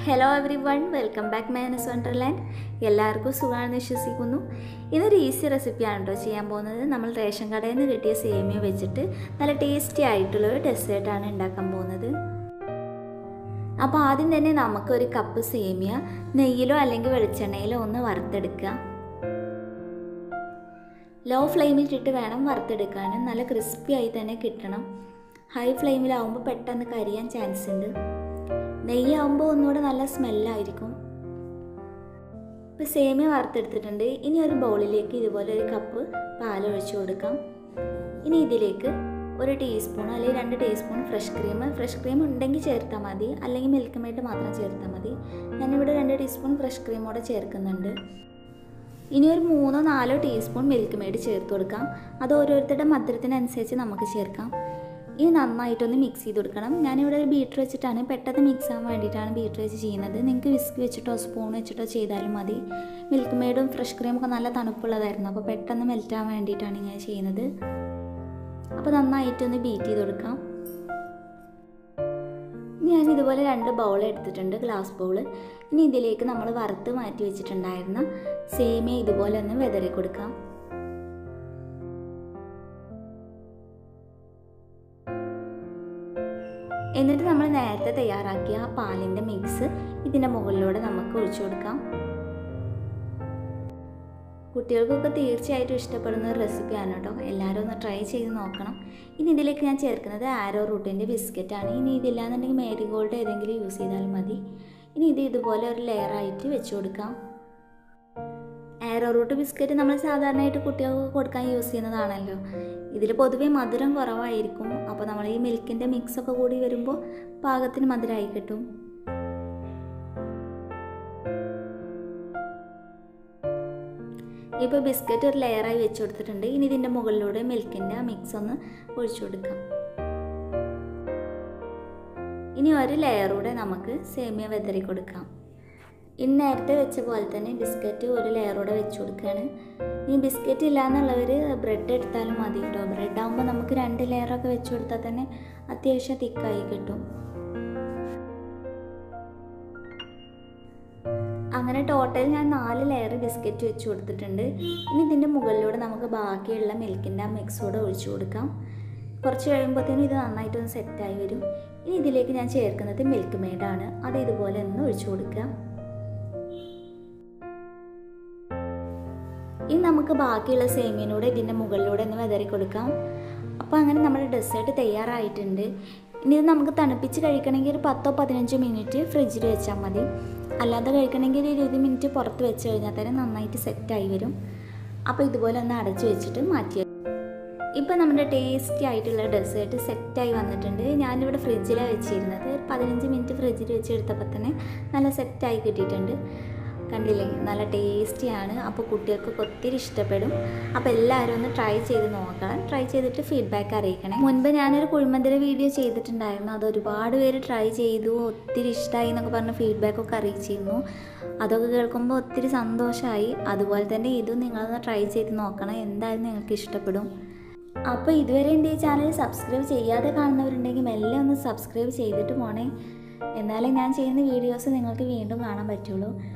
hello everyone welcome back Manas wonderland എല്ലാവർക്കും സുഖമാണെന്ന് വിശ്വസിക്കുന്നു ഇതൊരു ഈസി റെസിപ്പിയാണ് കേട്ടോ ചെയ്യാൻ പോകുന്നത് നമ്മൾ റേഷൻ കടയിൽ നിന്ന് കിട്ടിയ സേമിയ വെച്ചിട്ട് നല്ല ടേസ്റ്റി ആയിട്ടുള്ളൊരു ഡെസേർട്ടാണ് ഉണ്ടാക്കാൻ പോകുന്നത് അപ്പോൾ ആദ്യം തന്നെ നമുക്കൊരു കപ്പ് സേമിയ നെയ്യിലോ അല്ലെങ്കിൽ വെളിച്ചെണ്ണയിലോ ഒന്ന് വറുത്തെടുക്കുക ലോ ഫ്ലെയിമിലിട്ടിട്ട് വേണം വറുത്തെടുക്കാൻ നല്ല ക്രിസ്പി ആയി തന്നെ കിട്ടണം ഹൈ ഫ്ലെയിമിലാവുമ്പോൾ പെട്ടെന്ന് കരിയാൻ ചാൻസ് ഉണ്ട് നെയ്യാവുമ്പോൾ ഒന്നുകൂടെ നല്ല സ്മെല്ലായിരിക്കും ഇപ്പോൾ സേമിയ വറുത്തെടുത്തിട്ടുണ്ട് ഇനി ഒരു ബൗളിലേക്ക് ഇതുപോലെ ഒരു കപ്പ് പാൽ ഒഴിച്ചു കൊടുക്കാം ഇനി ഇതിലേക്ക് ഒരു ടീസ്പൂൺ അല്ലെങ്കിൽ രണ്ട് teaspoon fresh cream fresh cream ഉണ്ടെങ്കിൽ ചേർത്താൽ മതി അല്ലെങ്കിൽ മിൽക്ക് മെയ്ഡ് മാത്രം ചേർത്താൽ മതി ഞാനിവിടെ രണ്ട് ടീസ്പൂൺ ഫ്രഷ് ക്രീമോടെ ചേർക്കുന്നുണ്ട് ഇനി ഒരു മൂന്നോ നാലോ ടീസ്പൂൺ മിൽക്ക് മെയ്ഡ് ചേർത്ത് കൊടുക്കാം അത് ഓരോരുത്തരുടെ മധുരത്തിനനുസരിച്ച് നമുക്ക് ചേർക്കാം ഇനി നന്നായിട്ടൊന്ന് മിക്സ് ചെയ്ത് കൊടുക്കണം ഞാനിവിടെ ഒരു ബീറ്റർ വെച്ചിട്ടാണ് പെട്ടെന്ന് മിക്സ് ആവാൻ വേണ്ടിയിട്ടാണ് ബീറ്റർ വെച്ച് ചെയ്യുന്നത് നിങ്ങൾക്ക് വിസ്ക് വെച്ചിട്ടോ സ്പൂൺ വെച്ചിട്ടോ ചെയ്താലും മതി മിൽക്ക് മെയ്ഡും ഫ്രഷ് ക്രീമൊക്കെ നല്ല തണുപ്പുള്ളതായിരുന്നു അപ്പോൾ പെട്ടെന്ന് മെൽറ്റ് ആവാൻ വേണ്ടിയിട്ടാണ് ഇങ്ങനെ ചെയ്യുന്നത് അപ്പോൾ നന്നായിട്ടൊന്ന് ബീറ്റ് ചെയ്ത് കൊടുക്കാം ഞാൻ ഇതുപോലെ രണ്ട് ബൗൾ എടുത്തിട്ടുണ്ട് ഗ്ലാസ് ബൗൾ ഇനി ഇതിലേക്ക് നമ്മൾ വറുത്ത് മാറ്റി വെച്ചിട്ടുണ്ടായിരുന്ന സേമിയ ഇതുപോലെ ഒന്ന് വെതറി കൊടുക്കാം എന്നിട്ട് നമ്മൾ നേരത്തെ തയ്യാറാക്കിയ ആ പാലിൻ്റെ മിക്സ് ഇതിൻ്റെ മുകളിലൂടെ നമുക്ക് ഒഴിച്ചു കൊടുക്കാം കുട്ടികൾക്കൊക്കെ തീർച്ചയായിട്ടും ഇഷ്ടപ്പെടുന്ന ഒരു റെസിപ്പിയാണ് കേട്ടോ എല്ലാവരും ഒന്ന് ട്രൈ ചെയ്ത് നോക്കണം ഇനി ഇതിലേക്ക് ഞാൻ ചേർക്കുന്നത് ആരോ റൂട്ടിൻ്റെ ബിസ്ക്കറ്റാണ് ഇനി ഇതില്ലാന്നുണ്ടെങ്കിൽ മേരി ഗോൾഡ് ഏതെങ്കിലും യൂസ് ചെയ്താലും മതി ഇനി ഇത് ഇതുപോലെ ഒരു ലെയറായിട്ട് വെച്ച് കൊടുക്കാം ആരോ റൂട്ട് ബിസ്ക്കറ്റ് നമ്മൾ സാധാരണയായിട്ട് കുട്ടികൾക്ക് കൊടുക്കാൻ യൂസ് ചെയ്യുന്നതാണല്ലോ ഇതിൽ പൊതുവേ മധുരം കുറവായിരിക്കും അപ്പോൾ നമ്മൾ ഈ മിൽക്കിൻ്റെ മിക്സൊക്കെ കൂടി വരുമ്പോൾ പാകത്തിന് മധുരമായി കിട്ടും ഇപ്പോൾ ബിസ്ക്കറ്റ് ഒരു ലെയറായി വെച്ച് കൊടുത്തിട്ടുണ്ട് ഇനി ഇതിൻ്റെ മുകളിലൂടെ മിൽക്കിൻ്റെ മിക്സ് ഒന്ന് ഒഴിച്ചു കൊടുക്കാം ഇനി ഒരു ലെയറൂടെ നമുക്ക് സേമിയ വെതറി കൊടുക്കാം ഇനി നേരത്തെ വെച്ച പോലെ തന്നെ ബിസ്ക്കറ്റ് ഒരു ലെയറൂടെ വെച്ച് കൊടുക്കുകയാണ് ഇനി ബിസ്ക്കറ്റ് ഇല്ലയെന്നുള്ളവർ ബ്രെഡ് എടുത്താലും മതി കേട്ടോ ബ്രെഡ് ആകുമ്പോൾ നമുക്ക് രണ്ട് ലെയറൊക്കെ വെച്ച് കൊടുത്താൽ തന്നെ അത്യാവശ്യം തിക്കായി കിട്ടും അങ്ങനെ ടോട്ടൽ ഞാൻ നാല് ലെയർ ബിസ്ക്കറ്റ് വെച്ച് കൊടുത്തിട്ടുണ്ട് ഇനി ഇതിൻ്റെ മുകളിലൂടെ നമുക്ക് ബാക്കിയുള്ള മിൽക്കിൻ്റെ ആ മിക്സ് കൂടെ ഒഴിച്ചു കൊടുക്കാം കുറച്ച് കഴിയുമ്പോഴത്തേനും ഇത് നന്നായിട്ടൊന്ന് സെറ്റായി വരും ഇനി ഇതിലേക്ക് ഞാൻ ചേർക്കുന്നത് മിൽക്ക് മെയ്ഡാണ് അത് ഇതുപോലെ ഒന്ന് ഒഴിച്ചു കൊടുക്കുക ഇനി നമുക്ക് ബാക്കിയുള്ള സേമിയനൂടെ ഇതിൻ്റെ മുകളിലൂടെ ഒന്ന് വെതറി കൊടുക്കാം അപ്പോൾ അങ്ങനെ നമ്മുടെ ഡെസേർട്ട് തയ്യാറായിട്ടുണ്ട് ഇനി ഇത് നമുക്ക് തണുപ്പിച്ച് കഴിക്കണമെങ്കിൽ ഒരു പത്തോ പതിനഞ്ചോ മിനിറ്റ് ഫ്രിഡ്ജിൽ വെച്ചാൽ മതി അല്ലാതെ കഴിക്കണമെങ്കിൽ ഒരു ഇരുപത് മിനിറ്റ് പുറത്ത് വെച്ച് കഴിഞ്ഞാൽ തന്നെ നന്നായിട്ട് സെറ്റായി വരും അപ്പോൾ ഇതുപോലെ ഒന്ന് അടച്ച് വെച്ചിട്ട് മാറ്റി ഇപ്പോൾ നമ്മുടെ ടേസ്റ്റി ആയിട്ടുള്ള ഡെസേർട്ട് സെറ്റായി വന്നിട്ടുണ്ട് ഞാനിവിടെ ഫ്രിഡ്ജിലാണ് വെച്ചിരുന്നത് ഒരു പതിനഞ്ച് മിനിറ്റ് ഫ്രിഡ്ജിൽ വെച്ച് എടുത്തപ്പോൾ തന്നെ നല്ല സെറ്റായി കിട്ടിയിട്ടുണ്ട് കണ്ടില്ലേ നല്ല ടേസ്റ്റിയാണ് അപ്പോൾ കുട്ടികൾക്കൊക്കെ ഒത്തിരി ഇഷ്ടപ്പെടും അപ്പോൾ എല്ലാവരും ഒന്ന് ട്രൈ ചെയ്ത് നോക്കണം ട്രൈ ചെയ്തിട്ട് ഫീഡ്ബാക്ക് അറിയിക്കണേ മുൻപ് ഞാനൊരു കുഴിമന്തിര വീഡിയോ ചെയ്തിട്ടുണ്ടായിരുന്നു അത് ഒരുപാട് പേര് ട്രൈ ചെയ്തു ഒത്തിരി ഇഷ്ടമായി എന്നൊക്കെ പറഞ്ഞ് ഫീഡ്ബാക്കൊക്കെ അറിയിച്ചിരുന്നു അതൊക്കെ കേൾക്കുമ്പോൾ ഒത്തിരി സന്തോഷമായി അതുപോലെ തന്നെ ഇതും നിങ്ങളൊന്ന് ട്രൈ ചെയ്ത് നോക്കണം എന്തായാലും നിങ്ങൾക്ക് ഇഷ്ടപ്പെടും അപ്പോൾ ഇതുവരെ എൻ്റെ ഈ ചാനൽ സബ്സ്ക്രൈബ് ചെയ്യാതെ കാണുന്നവരുണ്ടെങ്കിൽ മെല്ലെ ഒന്ന് സബ്സ്ക്രൈബ് ചെയ്തിട്ട് പോണേ എന്നാലേ ഞാൻ ചെയ്യുന്ന വീഡിയോസ് നിങ്ങൾക്ക് വീണ്ടും കാണാൻ പറ്റുള്ളൂ